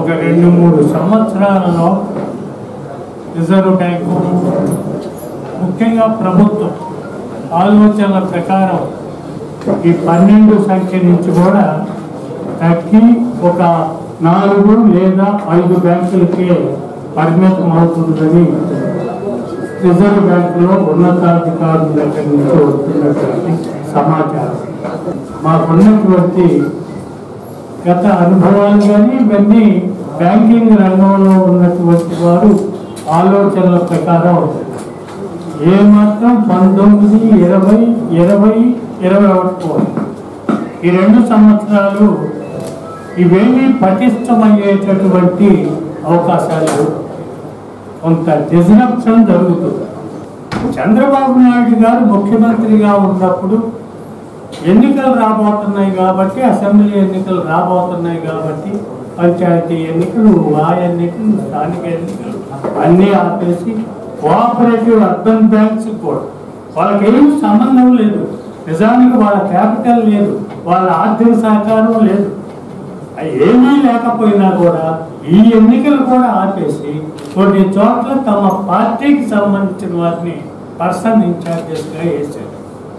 ఒక రెండు మూడు సంవత్సరాలలో రిజర్వ్ బ్యాంకు ముఖ్యంగా ప్రభుత్వం ఆలోచనల ప్రకారం ఈ పన్నెండు సంఖ్య నుంచి కూడా తగ్గి ఒక నాలుగు లేదా ఐదు బ్యాంకులకే పరిమితం అవుతుందని రిజర్వ్ బ్యాంకులో ఉన్నతాధికారుల దగ్గర నుంచి వస్తున్నటువంటి సమాచారం మాకున్నటువంటి గత అనుభవాలు కానీ ఇవన్నీ బ్యాంకింగ్ రంగంలో ఉన్నటువంటి వారు ఆలోచనల ప్రకారం ఏమాత్రం పంతొమ్మిది ఇరవై ఇరవై ఇరవై ఒకటి ఈ రెండు సంవత్సరాలు ఇవేమీ పటిష్టమయ్యేటటువంటి అవకాశాలు లేవు. కొంత డిజరప్షన్ జరుగుతుంది చంద్రబాబు నాయుడు గారు ముఖ్యమంత్రిగా ఉన్నప్పుడు ఎన్నికలు రాబోతున్నాయి కాబట్టి అసెంబ్లీ ఎన్నికలు రాబోతున్నాయి కాబట్టి పంచాయతీ ఎన్నికలు ఆ ఎన్నికలు స్థానిక ఎన్నికలు అన్నీ ఆపేసి కోఆపరేటివ్ అర్బన్ బ్యాంక్స్ కూడా వాళ్ళకి ఏం సంబంధం లేదు నిజానికి వాళ్ళ క్యాపిటల్ లేదు వాళ్ళ ఆర్థిక సహకారం లేదు అవి ఏమీ లేకపోయినా కూడా ఈ ఎన్నికలు కూడా ఆపేసి కొన్ని చోట్ల తమ పార్టీకి సంబంధించిన వారిని పర్సన్ ఇన్ఛార్జెస్గా వేశారు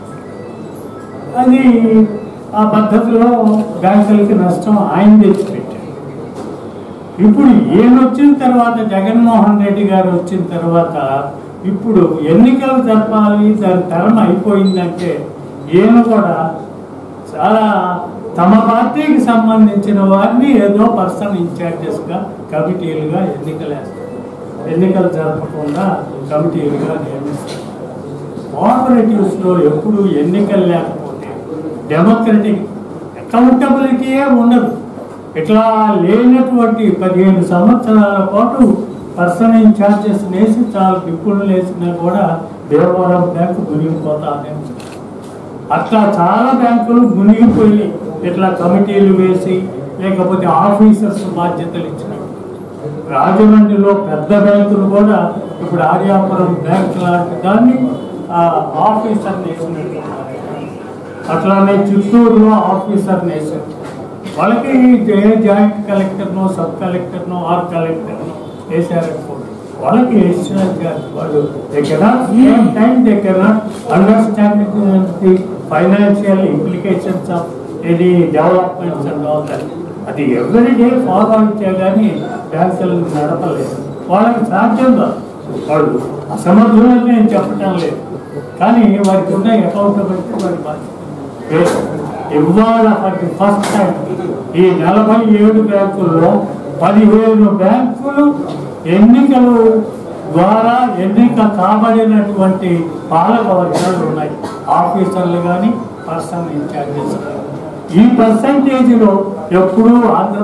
అది ఆ పద్ధతిలో బ్యాంకులకి నష్టం ఆయన తెచ్చిపెట్టారు ఇప్పుడు ఈయన వచ్చిన తర్వాత జగన్మోహన్ రెడ్డి గారు వచ్చిన తర్వాత ఇప్పుడు ఎన్నికలు జరపాలి దాని తరం అయిపోయిందంటే ఈయన కూడా చాలా తమ పార్టీకి సంబంధించిన వారిని ఏదో పర్సన్ ఇన్ఛార్జెస్గా కమిటీలుగా ఎన్నికలు వేస్తారు ఎన్నికలు జరపకుండా కమిటీలుగా నియమిస్తారు కోఆపరేటివ్స్లో ఎప్పుడు ఎన్నికలు లేకపోతే డెమోక్రటిక్ అకౌంటబిలిటీయే ఉండదు ఇట్లా లేనటువంటి పదిహేను సంవత్సరాల పాటు పర్సన్ ఇన్ఛార్జెస్ వేసి చాలా డిప్పులు వేసినా కూడా దేవవరం బ్యాంకు మునిగిపోతానే ఉంది. అట్లా చాలా బ్యాంకులు మునిగిపోయి ఇట్లా కమిటీలు వేసి లేకపోతే ఆఫీసర్స్ బాధ్యతలు ఇచ్చినట్టు రాజమండ్రిలో పెద్ద బ్యాంకులు కూడా ఇప్పుడు ఆర్యాపురం బ్యాంక్ లాంటి దాన్ని ఆ, ఆఫీసర్ వేసినట్టు అట్లానే చిత్తూరులో ఆఫీసర్ వేసారు వాళ్ళకి ఏ జాయింట్ కలెక్టర్నో సబ్ కలెక్టర్నో ఆర్ కలెక్టర్నో వేశారనుకోండి వాళ్ళకి వేసిన వాళ్ళు they cannot same time they cannot understand the financial implications of any developments and all that అది ఎవ్రీ డే ఫాలో అయితే కానీ బ్యాంకులను నడపలేదు వాళ్ళకి సాధ్యం కాదు వాళ్ళు అసమర్థులని నేను చెప్పటం లేదు కానీ వారికి ఉన్న అకౌంటబిలిటీ వారి బాధ్యత లేదు. ఇవాళ ఫస్ట్ టైం ఈ నలభై ఏడు బ్యాంకుల్లో పదిహేను బ్యాంకులు ఎన్నికలు ద్వారా ఎన్నిక కాబడినటువంటి పాలక వర్గాలు ఉన్నాయి ఆఫీసర్లు కానీ పర్సనల్ ఇన్ఛార్జెస్ ఈ పర్సంటేజ్లో ఎప్పుడూ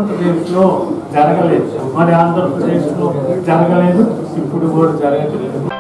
ఆంధ్రప్రదేశ్లో జరగలేదు మరి ఆంధ్రప్రదేశ్లో జరగలేదు ఇప్పుడు కూడా జరగలేదు